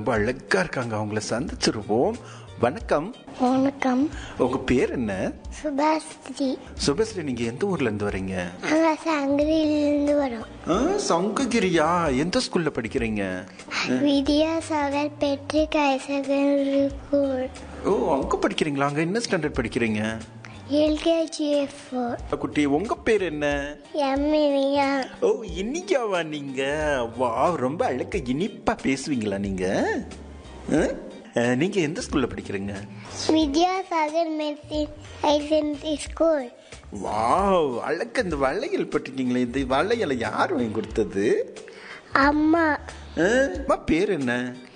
ரொம்ப அழகா இருக்காங்க அவங்கள சந்திச்சிருவோம் வணக்கம் வணக்கம் உங்க பேர் என்ன சுபாஸ்ரீ சுபஸ்ரீ நீங்க எந்த ஊர்ல இருந்து வரீங்க நாங்கள் சங்கரியிலிருந்து வரோம் ஆ, சங்ககிரியா எந்த ஸ்கூல்ல படிக்கிறீங்க வித்யாசாகர் பெட்ரி கைசகர் ஸ்கூல் ஓ அங்க படிக்கிறீங்களா அங்க என்ன ஸ்டாண்டர்ட் படிக்கிறீங்க எல்கேஜி ஃபோர் குட்டி உங்க பேர் என்ன எம்இவியா ஓ இனிக்காவா நீங்க வா ரொம்ப அழக இனிப்பா பேசுவீங்களா நீங்க ஆ? ஆ, நீங்க எந்த ஸ்கூல்ல படிக்கிறீங்க வித்யாசாகர் மெர்சின் ஐசென்சி ஸ்கூல் வாவ் அழகு இந்த வளையல் பட்டிருக்கீங்களே இந்த வளையலை யார் வாங்கி கொடுத்தது அம்மா ஆ, அம்மா பேர் என்ன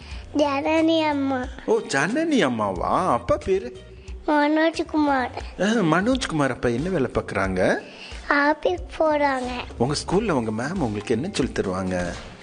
ஜனனி அம்மா ஓ ஜனனி அம்மாவா அப்பா பேரு மனோஜ்குமார் ஆ, மனோஜ்குமார் அப்பா என்ன வேலை பார்க்குறாங்க ஆபீஸ் போகிறாங்க உங்க ஸ்கூல்ல உங்க மேம் உங்களுக்கு என்ன சொல்லி தருவாங்க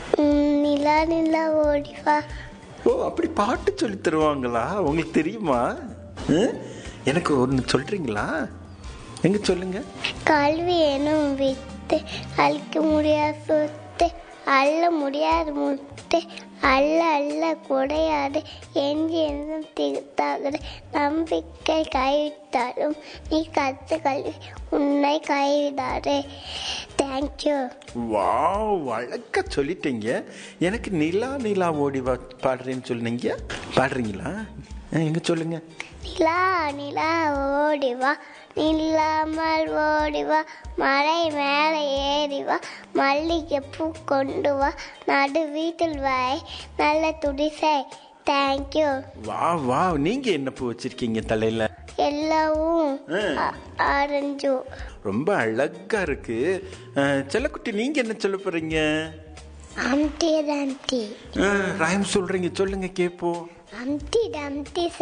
நிலா நிலா ஓடிவா ஓ அப்படி பாட்டு சொல்லி தருவாங்களா உங்களுக்கு தெரியுமா ஆ? எனக்கு ஒன்று சொல்றீங்களா எங்க சொல்லுங்க கல்வி எனும் வித்து அழிக்க முடியாத சொத்து அள்ள முடியாத முத்து அல்ல அல்ல குடையாது எஞ்சி என்றும் திகுத்தாகிறது நம்பிக்கை கைவிட்டாலும் நீ கத்து கல்வி உன்னை கைவிடாது தேங்க்யூ வாவ் அழகா சொல்லிட்டீங்க எனக்கு நிலா நிலா ஓடி வா பாடுறேன்னு சொன்னீங்க பாடுறீங்களா ஆ, எங்க சொல்லுங்க நிலா நிலா ஓடி வா நில்லாமல் ஓடி வா மலை மேலே ஏறி வா மல்லிகை பூ கொண்டு வா நடு வீட்டில் வாய் நல்ல துடிசை தேங்க்யூ வா வா நீங்க என்ன பூ வச்சிருக்கீங்க தலையில எல்லாவும் ஆ. ஆரஞ்சு ரொம்ப அழகா இருக்கு ஆ, செல்லக்குட்டி நீங்க என்ன சொல்ல போறீங்க அம்டி டம்டி ரைம் சொல்றீங்க சொல்லுங்க கேப்போம் அம்டி டம்டி